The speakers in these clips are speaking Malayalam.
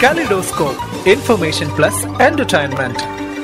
Kaleidoscope, information plus entertainment.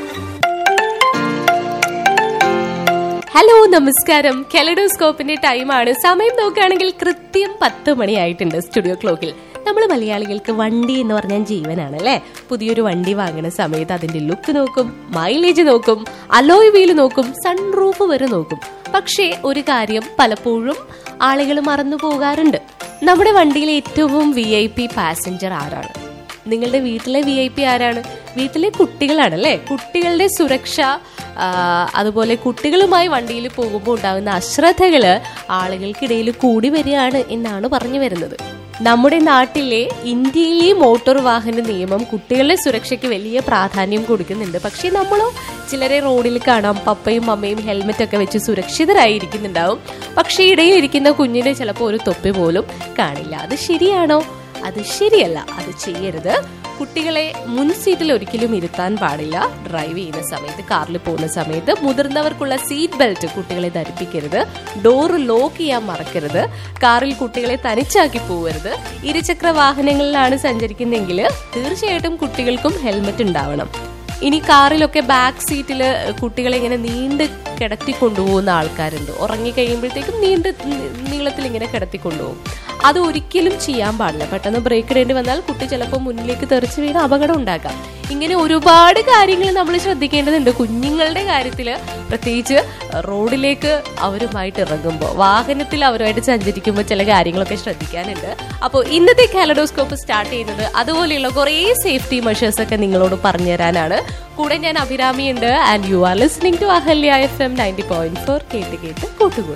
Hello നമസ്കാരം കെലഡോസ്കോപ്പിന്റെ ടൈമാണ് സമയം നോക്കുകയാണെങ്കിൽ കൃത്യം പത്ത് മണിയായിട്ടുണ്ട് സ്റ്റുഡിയോ ക്ലോക്കിൽ നമ്മൾ മലയാളികൾക്ക് വണ്ടി എന്ന് പറഞ്ഞാൽ ജീവനാണ് അല്ലേ പുതിയൊരു വണ്ടി വാങ്ങുന്ന സമയത്ത് അതിന്റെ ലുക്ക് നോക്കും മൈലേജ് നോക്കും അലോയ് വീല് നോക്കും സൺറൂഫ് വരെ നോക്കും പക്ഷേ ഒരു കാര്യം പലപ്പോഴും ആളുകൾ മറന്നു പോകാറുണ്ട് നമ്മുടെ വണ്ടിയിലെ ഏറ്റവും വി ഐ പി പാസഞ്ചർ ആരാണ് നിങ്ങളുടെ വീട്ടിലെ വി ഐ പി ആരാണ് വീട്ടിലെ കുട്ടികളാണ് അല്ലേ കുട്ടികളുടെ സുരക്ഷ ആ, അതുപോലെ കുട്ടികളുമായി വണ്ടിയിൽ പോകുമ്പോൾ ഉണ്ടാകുന്ന അശ്രദ്ധകള് ആളുകൾക്കിടയിൽ കൂടി വരികയാണ് എന്നാണ് പറഞ്ഞു വരുന്നത് നമ്മുടെ നാട്ടിലെ ഇന്ത്യയിലെ മോട്ടോർ വാഹന നിയമം കുട്ടികളുടെ സുരക്ഷയ്ക്ക് വലിയ പ്രാധാന്യം കൊടുക്കുന്നുണ്ട് പക്ഷേ നമ്മളോ ചിലരെ റോഡിൽ കാണാം പപ്പയും അമ്മയും ഹെൽമെറ്റ് ഒക്കെ വെച്ച് സുരക്ഷിതരായിരിക്കുന്നുണ്ടാവും പക്ഷേ ഇടയിൽ ഇരിക്കുന്ന കുഞ്ഞിന് ചിലപ്പോൾ ഒരു തൊപ്പി പോലും കാണില്ല അത് ശരിയാണോ അത് ശരിയല്ല അത് ചെയ്യരുത് കുട്ടികളെ മുൻ സീറ്റിൽ ഒരിക്കലും ഇരുത്താൻ പാടില്ല ഡ്രൈവ് ചെയ്യുന്ന സമയത്ത് കാറിൽ പോകുന്ന സമയത്ത് മുതിർന്നവർക്കുള്ള സീറ്റ് ബെൽറ്റ് കുട്ടികളെ ധരിപ്പിക്കരുത് ഡോറ് ലോക്ക് ചെയ്യാൻ മറക്കരുത് കാറിൽ കുട്ടികളെ തനിച്ചാക്കി പോകരുത് ഇരുചക്ര വാഹനങ്ങളിലാണ് സഞ്ചരിക്കുന്നതെങ്കിൽ തീർച്ചയായിട്ടും കുട്ടികൾക്കും ഹെൽമെറ്റ് ഉണ്ടാവണം ഇനി കാറിലൊക്കെ ബാക്ക് സീറ്റിൽ കുട്ടികളെ ഇങ്ങനെ നീണ്ട് കിടത്തി കൊണ്ടുപോകുന്ന ആൾക്കാരുണ്ട് ഉറങ്ങി കഴിയുമ്പോഴത്തേക്കും നീണ്ട് നി- നീളത്തിൽ ഇങ്ങനെ കിടത്തി കൊണ്ടുപോകും അത് ഒരിക്കലും ചെയ്യാൻ പാടില്ല പെട്ടെന്ന് ബ്രേക്ക് ഇടേണ്ടി വന്നാൽ കുട്ടി ചിലപ്പോൾ മുന്നിലേക്ക് തെറിച്ച് വീണ് അപകടം ഉണ്ടാക്കാം ഇങ്ങനെ ഒരുപാട് കാര്യങ്ങൾ നമ്മൾ ശ്രദ്ധിക്കേണ്ടതുണ്ട് കുഞ്ഞുങ്ങളുടെ കാര്യത്തിൽ പ്രത്യേകിച്ച് റോഡിലേക്ക് അവരുമായിട്ട് ഇറങ്ങുമ്പോൾ വാഹനത്തിൽ അവരുമായിട്ട് സഞ്ചരിക്കുമ്പോൾ ചില കാര്യങ്ങളൊക്കെ ശ്രദ്ധിക്കാനുണ്ട് അപ്പോൾ ഇന്നത്തെ കാലഡോസ്കോപ്പ് സ്റ്റാർട്ട് ചെയ്യുന്നത് അതുപോലെയുള്ള കുറേ സേഫ്റ്റി മെഷേഴ്സ് ഒക്കെ നിങ്ങളോട് പറഞ്ഞു തരാനാണ് കൂടെ ഞാൻ അഭിരാമിയുണ്ട് and you are listening to Ahalya FM ninety point four കേട്ട് കേട്ട് കൂട്ടുകൂടാം